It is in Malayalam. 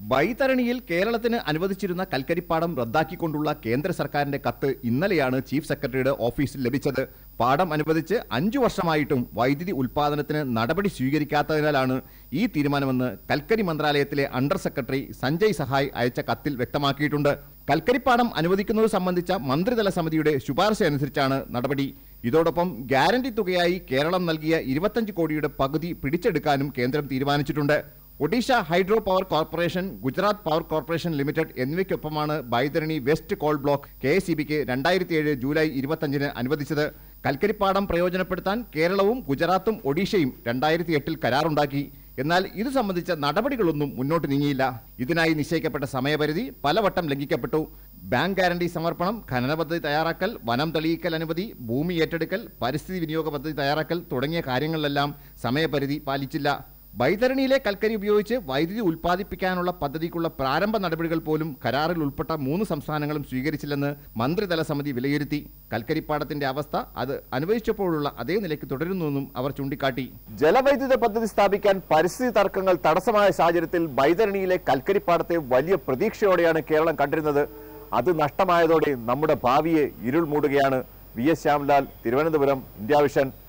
ബൈതരണിയിൽ കേരളത്തിന് അനുവദിച്ചിരുന്ന കൽക്കരിപ്പാടം റദ്ദാക്കിക്കൊണ്ടുള്ള കേന്ദ്ര സർക്കാരിന്റെ കത്ത് ഇന്നലെയാണ് ചീഫ് സെക്രട്ടറിയുടെ ഓഫീസിൽ ലഭിച്ചത് പാടം അനുവദിച്ച് അഞ്ചു വർഷമായിട്ടും വൈദ്യുതി ഉൽപാദനത്തിന് നടപടി സ്വീകരിക്കാത്തതിനാലാണ് ഈ തീരുമാനമെന്ന് കൽക്കരി മന്ത്രാലയത്തിലെ അണ്ടർ സെക്രട്ടറി സഞ്ജയ് സഹായ് അയച്ച കത്തിൽ വ്യക്തമാക്കിയിട്ടുണ്ട് കൽക്കരിപ്പാടം അനുവദിക്കുന്നത് സംബന്ധിച്ച മന്ത്രിതല സമിതിയുടെ ശുപാർശ അനുസരിച്ചാണ് നടപടി ഇതോടൊപ്പം ഗ്യാരണ്ടി തുകയായി കേരളം നൽകിയ ഇരുപത്തഞ്ച് കോടിയുടെ പകുതി പിടിച്ചെടുക്കാനും കേന്ദ്രം തീരുമാനിച്ചിട്ടുണ്ട് Odisha hydro power corporation Gujarat power corporation limited എന്നിവയ്ക്കൊപ്പമാണ് Baitarani west coal block K S E ബിക്ക് രണ്ടായിരത്തി ഏഴ് ജൂലൈ ഇരുപത്തഞ്ചിന് അനുവദിച്ചത് കൽക്കരിപ്പാടം പ്രയോജനപ്പെടുത്താൻ കേരളവും ഗുജറാത്തും ഒഡീഷയും രണ്ടായിരത്തി എട്ടിൽ കരാറുണ്ടാക്കി എന്നാൽ ഇത് സംബന്ധിച്ച നടപടികളൊന്നും മുന്നോട്ട് നീങ്ങിയില്ല ഇതിനായി നിശ്ചയിക്കപ്പെട്ട സമയപരിധി പലവട്ടം ലംഘിക്കപ്പെട്ടു ബാങ്ക് ഗ്യാരണ്ടി സമർപ്പണം ഖനന പദ്ധതി തയ്യാറാക്കൽ വനം തെളിയിക്കൽ അനുമതി ഭൂമി ഏറ്റെടുക്കൽ പരിസ്ഥിതി വിനിയോഗ പദ്ധതി തയ്യാറാക്കൽ തുടങ്ങിയ കാര്യങ്ങളിലെല്ലാം സമയപരിധി പാലിച്ചില്ല ബൈതരണിയിലെ കൽക്കരി ഉപയോഗിച്ച് വൈദ്യുതി ഉൽപ്പാദിപ്പിക്കാനുള്ള പദ്ധതിക്കുള്ള പ്രാരംഭ നടപടികൾ പോലും കരാറിൽ ഉൾപ്പെട്ട മൂന്ന് സംസ്ഥാനങ്ങളും സ്വീകരിച്ചില്ലെന്ന് മന്ത്രിതല സമിതി വിലയിരുത്തി കൽക്കരിപ്പാടത്തിന്റെ അവസ്ഥ അത് അനുവദിച്ചപ്പോഴുള്ള അതേ നിലയ്ക്ക് തുടരുന്നുവെന്നും അവർ ചൂണ്ടിക്കാട്ടി ജലവൈദ്യുത പദ്ധതി സ്ഥാപിക്കാൻ പരിസ്ഥിതി തർക്കങ്ങൾ തടസ്സമായ സാഹചര്യത്തിൽ ബൈതരണിയിലെ കൽക്കരിപ്പാടത്തെ വലിയ പ്രതീക്ഷയോടെയാണ് കേരളം കണ്ടിരുന്നത് അത് നഷ്ടമായതോടെ നമ്മുടെ ഭാവിയെ ഇരുൾ മൂടുകയാണ് V S Shyamlal Thiruvananthapuram India vision